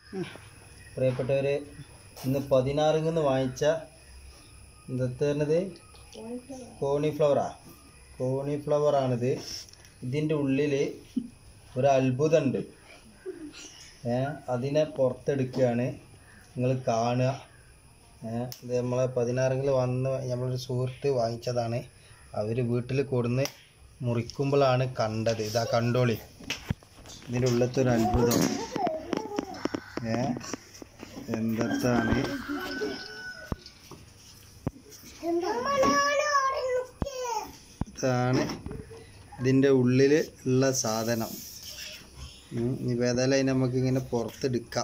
പ്രിയപ്പെട്ടവർ ഇന്ന് പതിനാറിൽ വാങ്ങിച്ച എന്താ പറഞ്ഞത് കോണിഫ്ലവറാ കോണിഫ്ലവറാണിത് ഇതിൻ്റെ ഉള്ളിൽ ഒരു അത്ഭുതമുണ്ട് ഏ അതിനെ പുറത്തെടുക്കുകയാണ് നിങ്ങൾ കാണുക ഏ ഇത് നമ്മളെ പതിനാറിൽ വന്ന് നമ്മളൊരു സുഹൃത്ത് വാങ്ങിച്ചതാണ് അവർ വീട്ടിൽ കൊടുന്ന് മുറിക്കുമ്പോഴാണ് കണ്ടത് ഇതാ കണ്ടോളി ഇതിൻ്റെ ഉള്ളത്തെ ഒരു അത്ഭുതം ഏ എന്താണ് ഇതാണ് ഇതിൻ്റെ ഉള്ളിൽ ഉള്ള സാധനം ഉം, ഇനിയിപ്പോൾ ഏതായാലും അതിനെ നമുക്ക് ഇങ്ങനെ പുറത്തെടുക്കാം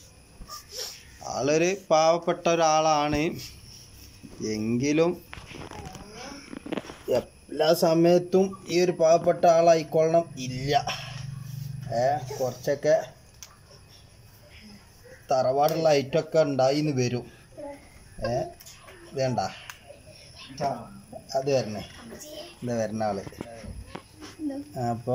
ആളൊരു പാവപ്പെട്ട ഒരാളാണ് എങ്കിലും എല്ലാ സമയത്തും ഈ ഒരു പാവപ്പെട്ട ആളായിക്കൊള്ളണം ഇല്ല ഏ കുറച്ചൊക്കെ തറവാടുള്ള ഐറ്റമൊക്കെ ഉണ്ടായിന്ന് വരും ഏ വേണ്ട അത് വരണേ ഇത് വരുന്ന ആള് അപ്പോൾ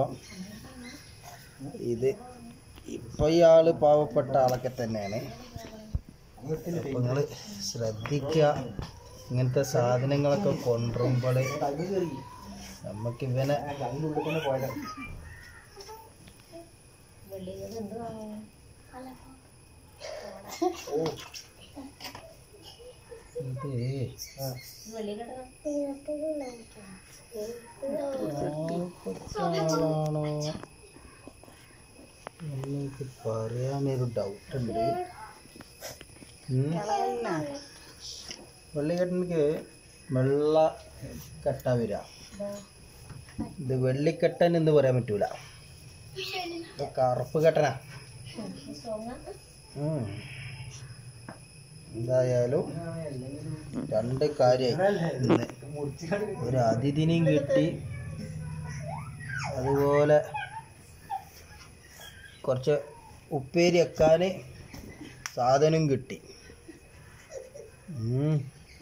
ഇത് ഇപ്പോൾ ഈ ആള് പാവപ്പെട്ട ആളൊക്കെ തന്നെയാണ് അപ്പോൾ നിങ്ങൾ ശ്രദ്ധിക്കുക ഇങ്ങനത്തെ സാധനങ്ങളൊക്കെ കൊണ്ടുവരുമ്പോൾ നമുക്ക് ഇവനെ ഇത് ആളാണോ എനിക്ക് പറയാനൊരു ഡൗട്ടുണ്ട് വെള്ളിക്കെട്ടനിക്ക് വെള്ള കെട്ട വരിക ഇത് വെള്ളിക്കെട്ടൻ എന്ന് പറയാൻ പറ്റൂല ഇത് കറുപ്പ് കെട്ടനാ ഉം. എന്തായാലും രണ്ട് കാര്യമായി ഇന്ന് ഒരു അതിഥിനെയും കിട്ടി അതുപോലെ കുറച്ച് ഉപ്പേരി വെക്കാൻ സാധനം കിട്ടി ഉം.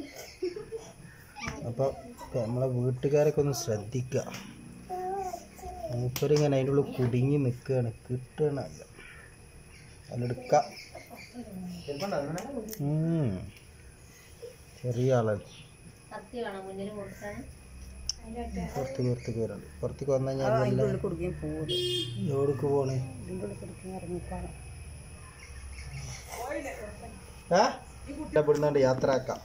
അപ്പോൾ നമ്മളെ വീട്ടുകാരൊക്കെ ഒന്ന് ശ്രദ്ധിക്കുക മൂപ്പരിങ്ങനെ അതിൻ്റെ ഉള്ളിൽ കുടുങ്ങി നിൽക്കുകയാണ് കിട്ടണല്ല അതെടുക്കാം ഉം. ചെറിയ ആളാണ് പുറത്ത് പുറത്ത് കയറുണ്ട് പുറത്തേക്ക് വന്നു കഴിഞ്ഞാൽ എവിടേക്ക് പോണേ ആ ഇഷ്ടപ്പെടുന്നുണ്ട് യാത്ര ആക്കാം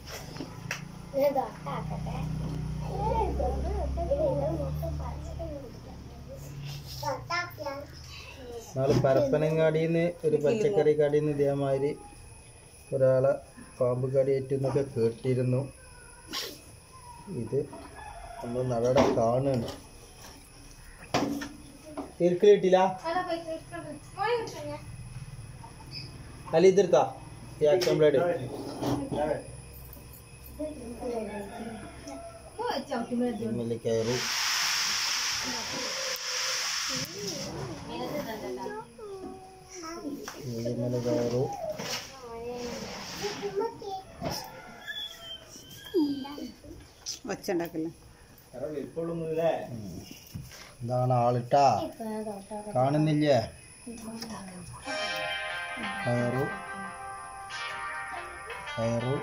നാളെ പരപ്പനങ്ങാടിയിൽ നിന്ന് ഒരു പച്ചക്കറി കടയിൽ നിന്ന് ഇതേമാതിരി ഒരാളെ പാമ്പ് കടിയേറ്റെന്നൊക്കെ കേട്ടിരുന്നു ഇത് നമ്മൾ നടടെ കാണുന്നു തിരക്കിൽ കിട്ടില്ല അല്ല ഇതെടുത്താ ഈ ആക്ഷൻ ബ്ലേഡ് ജിമ്മിൽ കയറി ജിമ്മിൽ കയറി ഒച്ച ഉണ്ടാക്കില്ല എന്താണ് ആളിട്ടാ കാണുന്നില്ലേ കയറു കയറു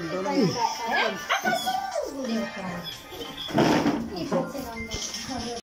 കൊണ്ടുപോകണം